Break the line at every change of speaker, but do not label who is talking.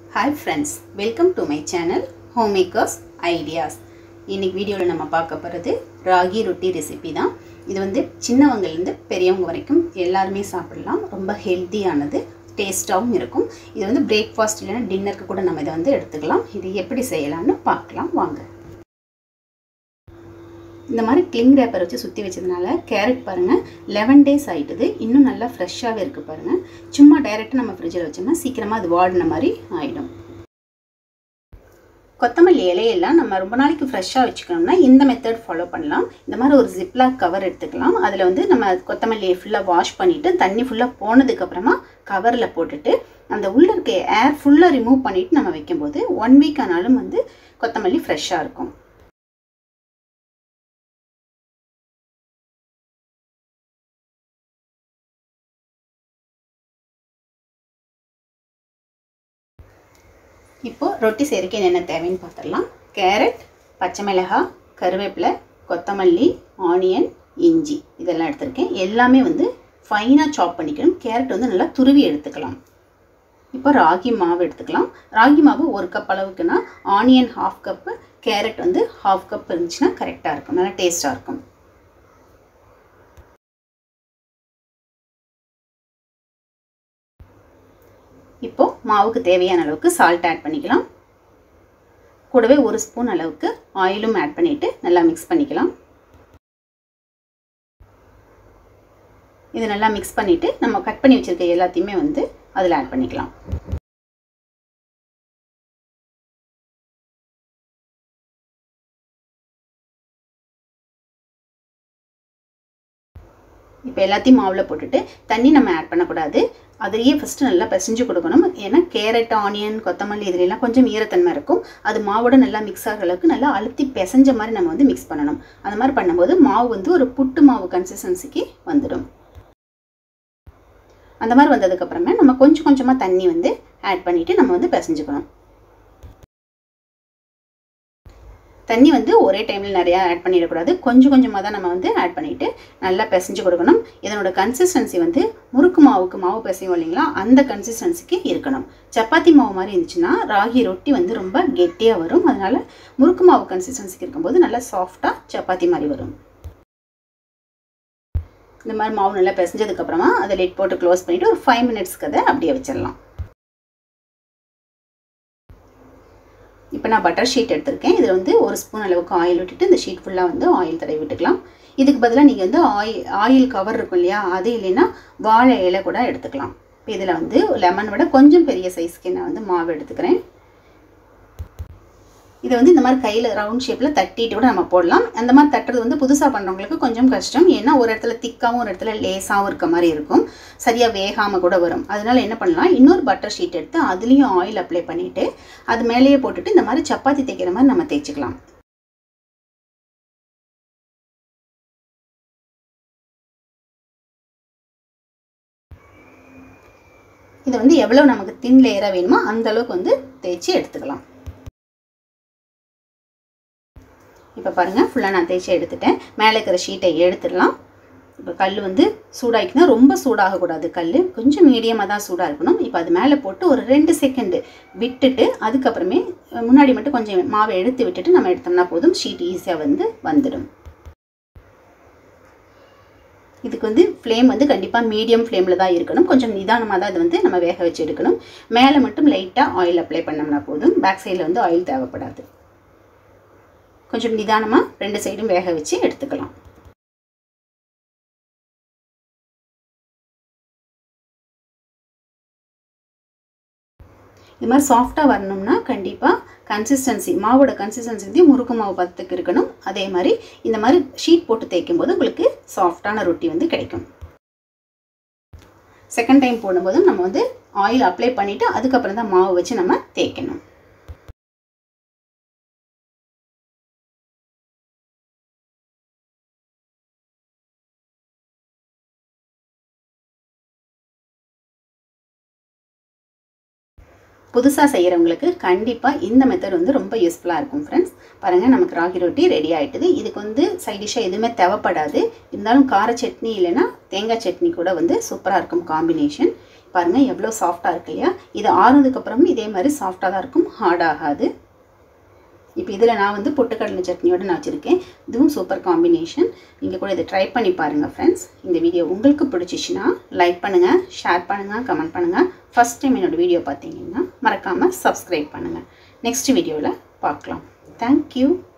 hi friends welcome to my channel home makers ideas இன்னைக்கு வீடியோவில் நம்ம பார்க்க போகிறது ராகி ரொட்டி ரெசிபி தான் இது வந்து சின்னவங்கலேருந்து பெரியவங்க வரைக்கும் எல்லாருமே சாப்பிடலாம் ரொம்ப ஹெல்த்தியானது டேஸ்ட்டாகவும் இருக்கும் இது வந்து பிரேக்ஃபாஸ்ட் இல்லைன்னா டின்னருக்கு கூட நம்ம இதை வந்து எடுத்துக்கலாம் இது எப்படி செய்யலாம்னு பார்க்கலாம் வாங்க இந்த மாதிரி கிளிங் ரேப்பர் வச்சு சுற்றி வச்சதுனால கேரட் பாருங்கள் லெவன் டேஸ் ஆகிட்டுது இன்னும் நல்லா ஃப்ரெஷ்ஷாகவே இருக்குது பாருங்கள் சும்மா டைரெக்டாக நம்ம ஃப்ரிட்ஜில் வச்சோம்னா சீக்கிரமாக அது வாடின மாதிரி ஆகிடும் கொத்தமல்லி இலையெல்லாம் நம்ம ரொம்ப நாளைக்கு ஃப்ரெஷ்ஷாக வச்சுக்கணும்னா இந்த மெத்தட் ஃபாலோ பண்ணலாம் இந்த மாதிரி ஒரு ஜிப்லாக் கவர் எடுத்துக்கலாம் அதில் வந்து நம்ம கொத்தமல்லியை ஃபுல்லாக வாஷ் பண்ணிவிட்டு தண்ணி ஃபுல்லாக போனதுக்கப்புறமா கவரில் போட்டுட்டு அந்த உள்ளே இருக்க ஏர் ஃபுல்லாக ரிமூவ் பண்ணிவிட்டு நம்ம வைக்கும்போது ஒன் வீக் ஆனாலும் வந்து கொத்தமல்லி ஃப்ரெஷ்ஷாக இருக்கும் இப்போது ரொட்டி செய்கிறதுக்கு என்னென்ன தேவைன்னு பார்த்துடலாம் கேரட் பச்சை மிளகாய் கருவேப்பிலை கொத்தமல்லி ஆனியன் இஞ்சி இதெல்லாம் எடுத்திருக்கேன் எல்லாமே வந்து ஃபைனாக சாப் பண்ணிக்கணும் கேரட் வந்து நல்லா துருவி எடுத்துக்கலாம் இப்போ ராகி மாவு எடுத்துக்கலாம் ராகி மாவு ஒரு கப் அளவுக்குன்னா ஆனியன் ஹாஃப் கப்பு கேரட் வந்து ஹாஃப் கப் இருந்துச்சுன்னா கரெக்டாக இருக்கும் நல்லா டேஸ்ட்டாக இருக்கும் இப்போது மாவுக்கு தேவையான அளவுக்கு சால்ட் ஆட் பண்ணிக்கலாம் கூடவே ஒரு ஸ்பூன் அளவுக்கு ஆயிலும் ஆட் பண்ணிவிட்டு நல்லா மிக்ஸ் பண்ணிக்கலாம் இது நல்லா மிக்ஸ் பண்ணிவிட்டு நம்ம கட் பண்ணி வச்சுருக்க எல்லாத்தையுமே வந்து அதில் ஆட் பண்ணிக்கலாம் இப்போ எல்லாத்தையும் மாவில் போட்டுட்டு தண்ணி நம்ம ஆட் பண்ணக்கூடாது அதையே ஃபஸ்ட்டு நல்லா பிசைஞ்சு கொடுக்கணும் ஏன்னா கேரட் ஆனியன் கொத்தமல்லி இதுலலாம் கொஞ்சம் ஈரத்தன்மை இருக்கும் அது மாவோட நல்லா மிக்ஸ் ஆகிற அளவுக்கு நல்லா அழுத்தி பிசைஞ்ச மாதிரி நம்ம வந்து மிக்ஸ் பண்ணணும் அந்த மாதிரி பண்ணும்போது மாவு வந்து ஒரு புட்டு மாவு கன்சிஸ்டன்சிக்கு வந்துடும் அந்த மாதிரி வந்ததுக்கப்புறமே நம்ம கொஞ்சம் கொஞ்சமாக தண்ணி வந்து ஆட் பண்ணிவிட்டு நம்ம வந்து பிசைஞ்சுக்கணும் தண்ணி வந்து ஒரே டைமில் நிறையா ஆட் பண்ணிடக்கூடாது கொஞ்சம் கொஞ்சமாக தான் நம்ம வந்து ஆட் பண்ணிவிட்டு நல்லா பிசைஞ்சு கொடுக்கணும் இதனோட கன்சிஸ்டன்சி வந்து முறுக்கு மாவுக்கு மாவு பிசையும் இல்லைங்களா அந்த கன்சிஸ்டன்சிக்கு இருக்கணும் சப்பாத்தி மாவு மாதிரி இருந்துச்சுன்னா ராகி ரொட்டி வந்து ரொம்ப கெட்டியாக வரும் அதனால் முறுக்கு மாவு கன்சிஸ்டன்சிக்கு இருக்கும்போது நல்லா சாஃப்டாக சப்பாத்தி மாதிரி வரும் இந்த மாதிரி மாவு நல்லா பிசைஞ்சதுக்கப்புறமா அதை லிட் போட்டு க்ளோஸ் பண்ணிவிட்டு ஒரு ஃபைவ் மினிட்ஸ்க்கு அதை அப்படியே வச்சிடலாம் இப்போ நான் பட்டர் ஷீட் எடுத்திருக்கேன் இதில் வந்து ஒரு ஸ்பூன் அளவுக்கு ஆயில் விட்டுட்டு இந்த ஷீட் ஃபுல்லாக வந்து ஆயில் தடவி விட்டுக்கலாம் இதுக்கு பதிலாக நீங்கள் வந்து ஆயில் ஆயில் கவர் இருக்கும் இல்லையா அது இல்லைன்னா வாழை இலை கூட எடுத்துக்கலாம் இப்போ இதில் வந்து லெமன் விட கொஞ்சம் பெரிய சைஸ்க்கு நான் வந்து மாவு எடுத்துக்கிறேன் இதை வந்து இந்த மாதிரி கையில் ரவுண்ட் ஷேப்பில் தட்டிட்டு கூட நம்ம போடலாம் அந்த மாதிரி தட்டுறது வந்து புதுசாக பண்ணுறவங்களுக்கு கொஞ்சம் கஷ்டம் ஏன்னா ஒரு இடத்துல திக்காகவும் ஒரு இடத்துல லேஸாகவும் இருக்க மாதிரி இருக்கும் சரியாக வேகாமல் கூட வரும் அதனால் என்ன பண்ணலாம் இன்னொரு பட்டர் ஷீட் எடுத்து அதுலேயும் ஆயில் அப்ளை பண்ணிவிட்டு அது மேலேயே போட்டுட்டு இந்த மாதிரி சப்பாத்தி தைக்கிற மாதிரி நம்ம தேய்ச்சிக்கலாம் இதை வந்து எவ்வளோ நமக்கு தின் லேயராக வேணுமோ அந்த அளவுக்கு வந்து தேய்ச்சி எடுத்துக்கலாம் இப்போ பாருங்கள் ஃபுல்லாக நான் தேய்ச்சி எடுத்துட்டேன் மேலே இருக்கிற ஷீட்டை எடுத்துடலாம் இப்போ கல் வந்து சூடாகிக்குன்னா ரொம்ப சூடாகக்கூடாது கல் கொஞ்சம் மீடியமாக தான் சூடாக இருக்கணும் இப்போ அது மேலே போட்டு ஒரு ரெண்டு செகண்டு விட்டுட்டு அதுக்கப்புறமே முன்னாடி மட்டும் கொஞ்சம் மாவை எடுத்து விட்டுட்டு நம்ம எடுத்தோம்னா போதும் ஷீட் ஈஸியாக வந்து வந்துடும் இதுக்கு வந்து ஃப்ளேம் வந்து கண்டிப்பாக மீடியம் ஃப்ளேமில் தான் இருக்கணும் கொஞ்சம் நிதானமாக தான் இது வந்து நம்ம வேக வச்சு எடுக்கணும் மேலே மட்டும் லைட்டாக ஆயில் அப்ளை பண்ணோம்னா போதும் பேக் சைடில் வந்து ஆயில் தேவைப்படாது கொஞ்சம் நிதானமாக ரெண்டு சைடும் வேக வச்சு எடுத்துக்கலாம் இது மாதிரி சாஃப்டாக வரணும்னா கண்டிப்பாக கன்சிஸ்டன்சி மாவோட கன்சிஸ்டன்சி வந்து முறுக்கு மாவு பத்துக்கு இருக்கணும் அதே மாதிரி இந்த மாதிரி ஷீட் போட்டு தேய்க்கும் போது உங்களுக்கு சாஃப்டான ரொட்டி வந்து கிடைக்கும் செகண்ட் டைம் போடும்போதும் நம்ம வந்து ஆயில் அப்ளை பண்ணிவிட்டு அதுக்கப்புறம் தான் மாவு வச்சு நம்ம தேய்க்கணும் புதுசாக செய்கிறவங்களுக்கு கண்டிப்பாக இந்த மெத்தட் வந்து ரொம்ப யூஸ்ஃபுல்லாக இருக்கும் ஃப்ரெண்ட்ஸ் பாருங்கள் நமக்கு ராகி ரொட்டி ரெடி ஆகிட்டுது இதுக்கு வந்து சைட் டிஷ்ஷாக எதுவுமே தேவைப்படாது இருந்தாலும் கார சட்னி இல்லைன்னா தேங்காய் சட்னி கூட வந்து சூப்பராக இருக்கும் காம்பினேஷன் பாருங்கள் எவ்வளோ சாஃப்டாக இருக்கு இல்லையா இது ஆறுனதுக்கப்புறமும் இதே மாதிரி சாஃப்டாக தான் இருக்கும் ஹார்ட் ஆகாது இப்போ இதில் நான் வந்து பொட்டுக்கடலை சட்னியோடு நான் வச்சுருக்கேன் இதுவும் சூப்பர் காம்பினேஷன் நீங்கள் கூட இதை ட்ரை பண்ணி பாருங்கள் ஃப்ரெண்ட்ஸ் இந்த வீடியோ உங்களுக்கு பிடிச்சிச்சின்னா லைக் பண்ணுங்கள் ஷேர் பண்ணுங்கள் கமெண்ட் பண்ணுங்கள் ஃபஸ்ட் டைம் என்னோடய வீடியோ பார்த்தீங்கன்னா மறக்காமல் சப்ஸ்கிரைப் பண்ணுங்கள் நெக்ஸ்ட் வீடியோவில் பார்க்கலாம் தேங்க்யூ